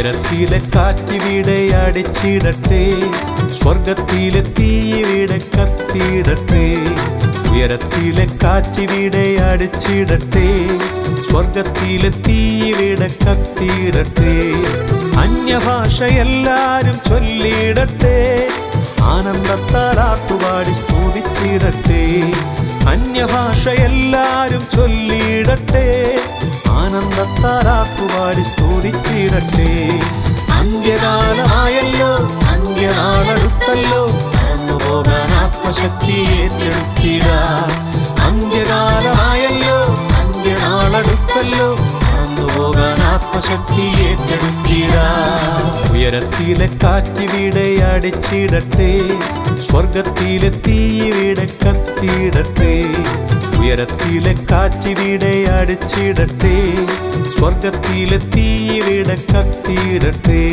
ഉയരത്തിലെ കാറ്റിവിടെ അടിച്ചിടട്ടെ സ്വർഗത്തിലെ തീയിവിടെ കത്തിയിടട്ടെ ഉയരത്തിലെ കാറ്റിവിടെ അടിച്ചിടട്ടെ സ്വർഗത്തിലെ തീയിവിടെ കത്തിയിടട്ടെ അന്യഭാഷ എല്ലാരും ചൊല്ലിയിടട്ടെ ആനന്ദത്താൽ ആട്ടുപാടി സ്തുതിച്ചിടട്ടെ അന്യഭാഷ എല്ലാരും ചൊല്ലിയിടട്ടെ ആനന്ദത്താൽ ആട്ടുപാടി സ്തുതിച്ചിടട്ടെ അന്ത്യകാലമായല്ലോ അന്ത്യനാളടുത്തല്ലോ കടന്നു പോകാൻ ആത്മശക്തി ഏറ്റെടുത്തിട അന്ത്യകാലമായല്ലോ അന്ത്യനാളടുത്തല്ലോ കടന്നു പോകാൻ ആത്മശക്തി ഏറ്റെടുത്തിട ഉയരത്തിലെ കാറ്റിവിടെ അടിച്ചിടട്ടെ സ്വർഗത്തിലെ തീയിവിടെ കത്തിയിടട്ടെ ഉയരത്തിലെ കാറ്റിവിടെ അടിച്ചിടട്ടെ സ്വർഗത്തിലെ തീയിവിടെ കത്തിയിടട്ടെ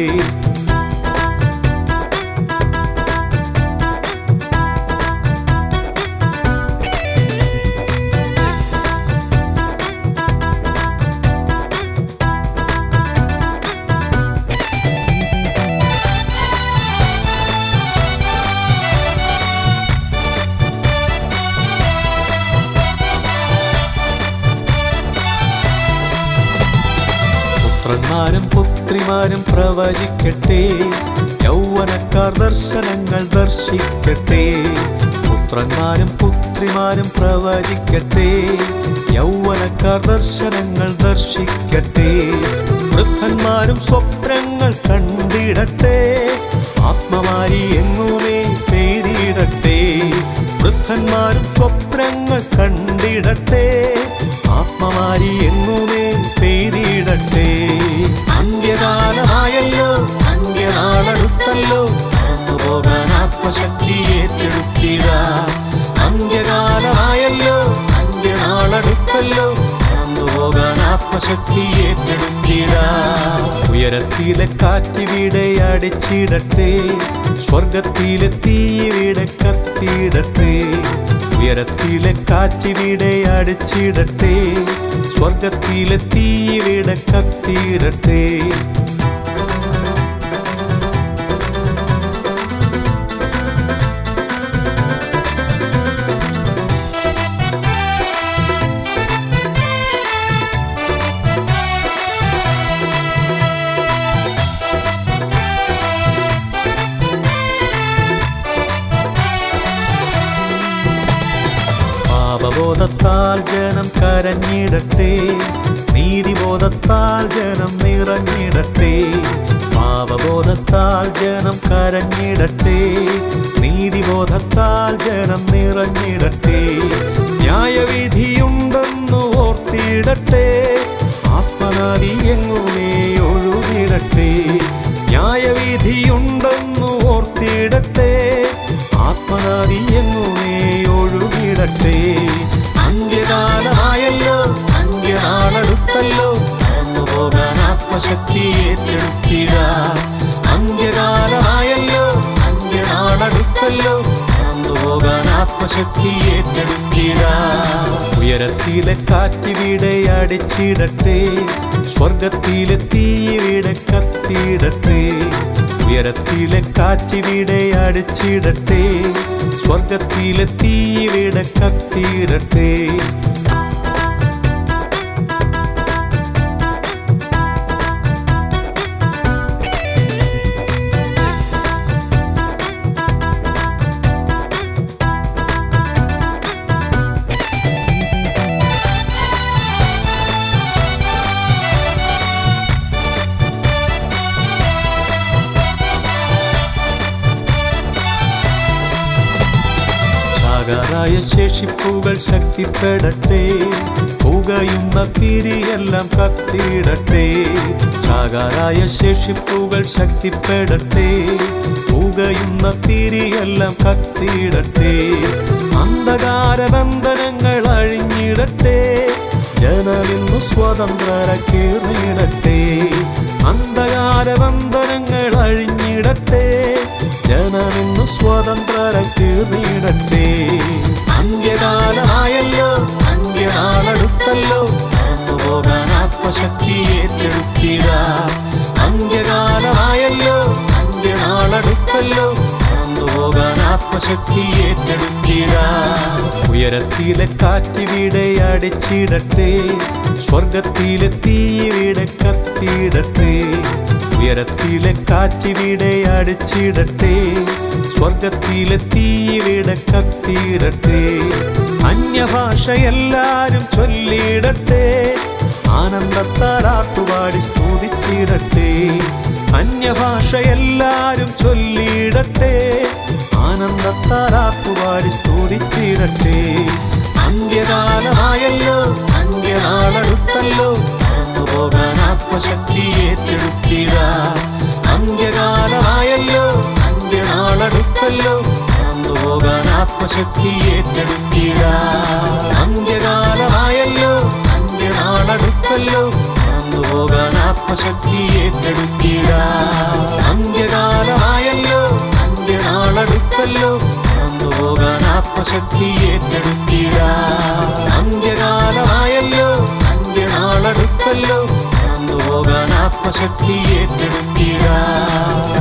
പുത്രന്മാരും പുത്രിമാരും പ്രവചിക്കട്ടെ യൗവനക്കാർ ദർശനങ്ങൾ ദർശിക്കട്ടെ പുത്രന്മാരും പുത്രിമാരും പ്രവചിക്കട്ടെ യൗവനക്കാർ ദർശനങ്ങൾ ദർശിക്കട്ടെ വൃദ്ധന്മാരും സ്വപ്നങ്ങൾ കണ്ടിടട്ടെ ആത്മമാരി എങ്ങുമേ പെയ്തിടട്ടെ വൃദ്ധന്മാരും സ്വപ്നങ്ങൾ കണ്ടിടട്ടെ ആത്മമാരി എങ്ങുമേ പെയ്തിടട്ടെ അന്ത്യകാലമായല്ലോ അന്ത്യനാളടുത്തല്ലോ കടന്നു പോകാൻ ആത്മശക്തി ഏറ്റെടുത്തിട അന്ത്യകാലമായല്ലോ അന്ത്യനാളടുത്തല്ലോ കടന്നു പോകാൻ ആത്മശക്തി ഏറ്റെടുത്തിട ഉയരത്തിലെ കാറ്റിവിടെ അടിച്ചിടട്ടെ സ്വർഗത്തിലെ തീയിവിടെ കത്തിയിടട്ടെ ഉയരത്തിലെ കാറ്റിവിടെ അടിച്ചിടട്ടെ സ്വർഗത്തിലെ തീയിവിടെ കത്തിയിടട്ടെ പാപബോധത്താൽ ജനം കരഞ്ഞിടട്ടെ നീതിബോധത്താൽ ജനം നിറഞ്ഞിടട്ടെ പാപബോധത്താൽ ജനം കരഞ്ഞിടട്ടെ നീതിബോധത്താൽ ജനം നിറഞ്ഞിടട്ടെ ന്യായവിധിയുണ്ടെന്നു ഓർത്തിടട്ടെ ആത്മനാദി എങ്ങുമേ ഒഴുകിടട്ടെ ന്യായവിധിയുണ്ടെന്നു ഓർത്തിടട്ടെ ആത്മനാദി എങ്ങുമേ ഒഴുകിടട്ടെ അന്ത്യകാലമായല്ലോ അന്ത്യനാളടുത്തല്ലോ കടന്നു പോകാൻ ആത്മശക്തി ഏറ്റെടുത്തിട അന്ത്യകാലമായല്ലോ അന്ത്യനാളടുത്തല്ലോ കടന്നു പോകാൻ ആത്മശക്തി ഏറ്റെടുത്തിട ഉയരത്തിലെ കാറ്റിവിടെ അടിച്ചിടട്ടെ സ്വർഗത്തിലെ തീയിവിടെ കത്തിയിടട്ടെ ഉയരത്തിലെ കാറ്റിവിടെ അടിച്ചിടട്ടെ സ്വർഗത്തിലെ തീയിവിടെ കത്തിയിടട്ടെ ചാകാറായ ശേഷിപ്പുകൾ ശക്തിപ്പെടട്ടെ പുകയുന്ന തിരിയെല്ലാം കത്തിയിടട്ടെ ചാകാറായ ശേഷിപ്പുകൾ ശക്തിപ്പെടട്ടെ പുകയുന്ന തിരിയെല്ലാം കത്തിയിടട്ടെ അന്ധകാര ബന്ധനങ്ങൾ അഴിഞ്ഞിടട്ടെ ജനമിന്നു സ്വതന്ത്രരക്കേറിയിടട്ടെ അന്ധകാര ബന്ധനങ്ങൾ അഴിഞ്ഞിടട്ടെ ജനമിന്നു സ്വതന്ത്രരക്കേറിയിടട്ടെ അന്ത്യകാലമായല്ലോ അന്ത്യനാളടുത്തല്ലോ കടന്നു പോകാൻ ആത്മശക്തി ഏറ്റെടുത്തിട അന്ത്യകാല ആത്മശക്തി ഏറ്റെടുത്തിടാ ഉയരത്തിലെ കാറ്റിവിടെ അടിച്ചിടട്ടെ സ്വർഗത്തിലെ തീവിടെ കത്തിയിടട്ടെ ഉയരത്തിലെ കാറ്റിവിടെ അടിച്ചിടട്ടെ സ്വർഗത്തിലെ തീവിടെ കത്തിയിടട്ടെ അന്യഭാഷ എല്ലാരും ചൊല്ലിയിടട്ടെ ആനന്ദത്താൽ ആട്ടുപാടി സ്തുതിച്ചിടട്ടെ അന്യഭാഷ എല്ലാരും ചൊല്ലിയിടട്ടെ ആനന്ദത്താൽ ആട്ടുപാടി സ്തുതിച്ചിടട്ടെ അന്ത്യകാലമായല്ലോ അന്ത്യനാളടുത്തല്ലോ മറന്നു പോകാൻ ആത്മശക്തി ഏറ്റെടുത്തിട അന്ത്യകാലമായല്ലോ അന്ത്യനാളടുത്തല്ലോ മറന്നു പോകാൻ ആത്മശക്തി ഏറ്റെടുത്തിട അന്ത്യകാലമായല്ലോ അന്ത്യനാളടുത്തല്ലോ മറന്നു പോകാൻ ആത്മശക്തി ഏറ്റെടുത്തിട അന്ത്യകാലമായല്ലോ അന്ത്യനാളടുത്തല്ലോ മറന്നു പോകാൻ ആത്മശക്തി ഏറ്റെടുത്തിട അന്ത്യകാലമായല്ലോ അന്ത്യനാളടുത്തല്ലോ മറന്നു പോകാൻ ആത്മശക്തി ഏറ്റെടുത്തിട